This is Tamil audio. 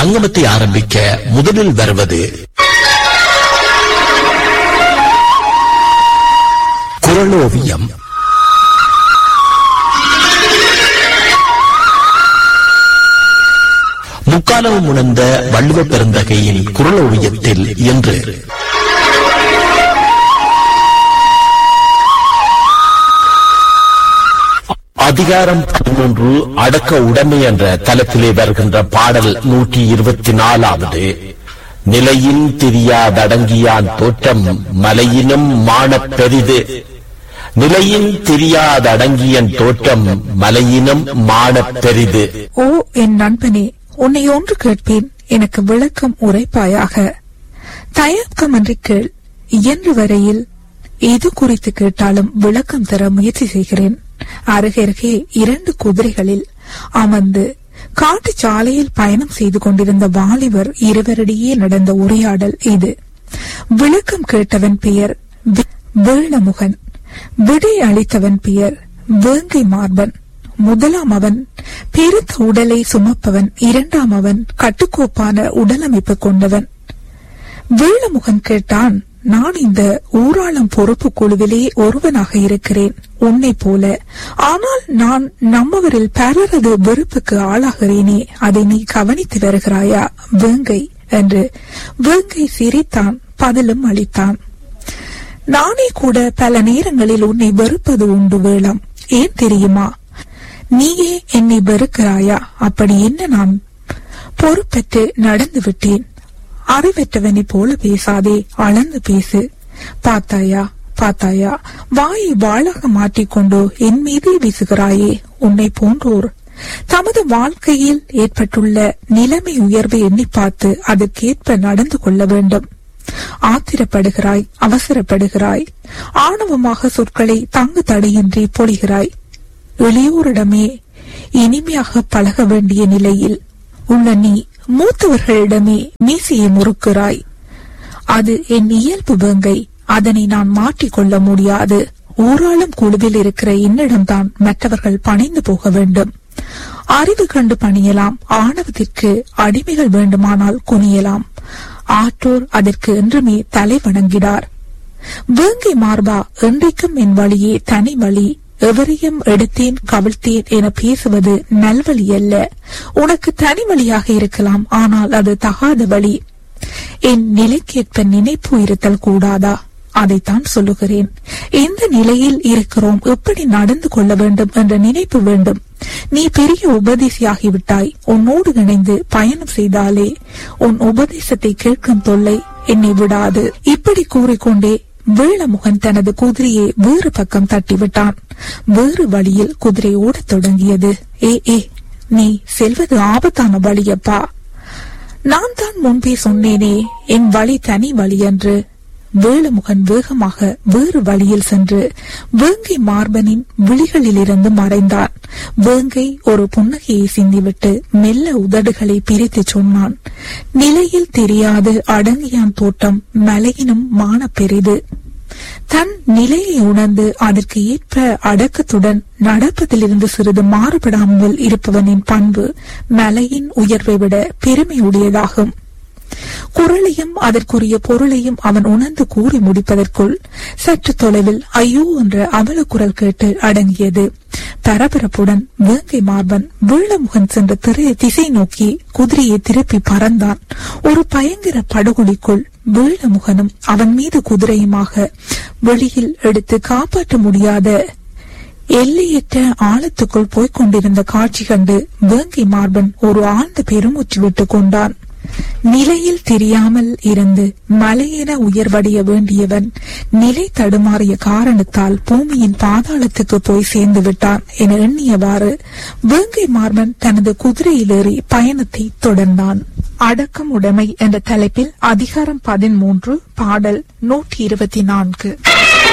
சங்கமத்தை ஆரம்பிக்க முதலில் வருவது குரலோவியம் முக்காலமும் உணர்ந்த வள்ளுவ பெருந்தகையின் குரலோவியத்தில் இன்று அதிகாரம் பதினொன்று அடக்க உடைமை என்ற தலைப்பிலே வருகின்ற பாடல் நூற்றி இருபத்தி நாலாவது நிலையின் தெரியாதடங்கியான் தோற்றம் மலையினும் மானப் பெரிது நிலையின் தெரியாதடங்கியன் தோற்றம் மலையினும் மானப் பெரிது ஓ என் நண்பனே உன்னை ஒன்று கேட்பேன் எனக்கு விளக்கம் உரைப்பாயாக தயக்கமின்றி கேள் இயன்று வரையில் எது குறித்து கேட்டாலும் விளக்கம் தர முயற்சி செய்கிறேன் அருகருகே இரண்டு குதிரைகளில் அமர்ந்து காட்டு சாலையில் பயணம் செய்து கொண்டிருந்த வாலிபர் இருவரிடையே நடந்த உரையாடல் இது விளக்கம் கேட்டவன் பெயர் வி- வேளமுகன் விடை அளித்தவன் பெயர் வேங்கை மார்பன் முதலாம் அவன் பெருத்த உடலை சுமப்பவன் இரண்டாம் அவன் கட்டுக்கோப்பான உடலமைப்பு கொண்டவன் வேளமுகன் கேட்டான் நான் இந்த ஊராளம் பொறுப்பு குழுவிலே ஒருவனாக இருக்கிறேன் உன்னை போல ஆனால் நான் நம்மவரில் பலரது வெறுப்புக்கு ஆளாகிறேனே அதை நீ கவனித்து வருகிறாயா வேங்கை என்று வேங்கை சிரித்தான் பதிலும் அளித்தான் நானே கூட பல நேரங்களில் உன்னை வெறுப்பது உண்டு வேளம் ஏன் தெரியுமா நீயே என்னை வெறுக்கிறாயா அப்படி என்ன நான் பொறுப்பற்று நடந்து விட்டேன் அறிவற்றவனைப் போல பேசாதே அளந்து பேசு பார்த்தாயா பார்த்தாயா வாயை வாளாக மாற்றிக்கொண்டு என் மீதே வீசுகிறாயே உன்னை போன்றோர் தமது வாழ்க்கையில் ஏற்பட்டுள்ள நிலைமை உயர்வை எண்ணி பார்த்து அதற்கேற்ப நடந்து கொள்ள வேண்டும் ஆத்திரப்படுகிறாய் அவசரப்படுகிறாய் ஆணவமாக சொற்களை தங்கு தடையின்றி பொழிகிறாய் எளியோரிடமே இனிமையாக பழக வேண்டிய நிலையில் உள்ள நீ மூத்தவர்களிடமே மீசையை முறுக்கிறாய் அது என் இயல்பு வேங்கை அதனை நான் மாற்றிக்கொள்ள முடியாது ஊராளும் குழுவில் இருக்கிற என்னிடம்தான் மற்றவர்கள் பணிந்து போக வேண்டும் அறிவு கண்டு பணியலாம் ஆணவத்திற்கு அடிமைகள் வேண்டுமானால் குனியலாம் ஆற்றோர் அதற்கு என்றுமே தலை வணங்கிடார் வேங்கை மார்பா என்றைக்கும் என் வழியே தனி வழி எவரையும் எடுத்தேன் கவிழ்த்தேன் என பேசுவது நல்வழி அல்ல உனக்கு தனி வழியாக இருக்கலாம் ஆனால் அது தகாத வழி என் நிலைக்கேற்ப நினைப்பு இருத்தல் கூடாதா அதைத்தான் சொல்லுகிறேன் எந்த நிலையில் இருக்கிறோம் எப்படி நடந்து கொள்ள வேண்டும் என்ற நினைப்பு வேண்டும் நீ பெரிய உபதேசியாகிவிட்டாய் உன்னோடு இணைந்து பயணம் செய்தாலே உன் உபதேசத்தை கேட்கும் தொல்லை என்னை விடாது இப்படி கூறிக்கொண்டே வேளமுகன் தனது குதிரையை வேறு பக்கம் தட்டிவிட்டான் வேறு வழியில் குதிரை ஓடத் தொடங்கியது ஏ ஏ நீ செல்வது ஆபத்தான வழியப்பா நான் தான் முன்பே சொன்னேனே என் வழி தனி வழி என்று வேலுமுகன் வேகமாக வேறு வழியில் சென்று வேங்கை மார்பனின் விழிகளிலிருந்து மறைந்தான் வேங்கை ஒரு புன்னகையை சிந்திவிட்டு மெல்ல உதடுகளை பிரித்து சொன்னான் நிலையில் தெரியாது அடங்கியான் தோட்டம் மலையினும் மான பெரிது தன் நிலையை உணர்ந்து அதற்கு ஏற்ப அடக்கத்துடன் நடப்பதிலிருந்து சிறிது மாறுபடாமல் இருப்பவனின் பண்பு மலையின் உயர்வை விட பெருமையுடையதாகும் குரலையும் அதற்குரிய பொருளையும் அவன் உணர்ந்து கூறி முடிப்பதற்குள் சற்று தொலைவில் ஐயோ என்ற அவல குரல் கேட்டு அடங்கியது பரபரப்புடன் வேங்கை மார்பன் வீழமுகன் சென்ற திரை திசை நோக்கி குதிரையை திருப்பி பறந்தான் ஒரு பயங்கர படுகொலிக்குள் வீழமுகனும் அவன் மீது குதிரையுமாக வெளியில் எடுத்து காப்பாற்ற முடியாத எல்லையற்ற ஆழத்துக்குள் போய்க் கொண்டிருந்த காட்சி கண்டு வேங்கை மார்பன் ஒரு ஆழ்ந்த பெருமூச்சு விட்டுக் கொண்டான் நிலையில் தெரியாமல் இருந்து மலையென உயர்வடைய வேண்டியவன் நிலை தடுமாறிய காரணத்தால் பூமியின் பாதாளத்துக்கு போய் சேர்ந்து விட்டான் என எண்ணியவாறு வேங்கை மார்பன் தனது குதிரையில் ஏறி பயணத்தை தொடர்ந்தான் அடக்கம் உடைமை என்ற தலைப்பில் அதிகாரம் பதிமூன்று பாடல் நூற்றி இருபத்தி நான்கு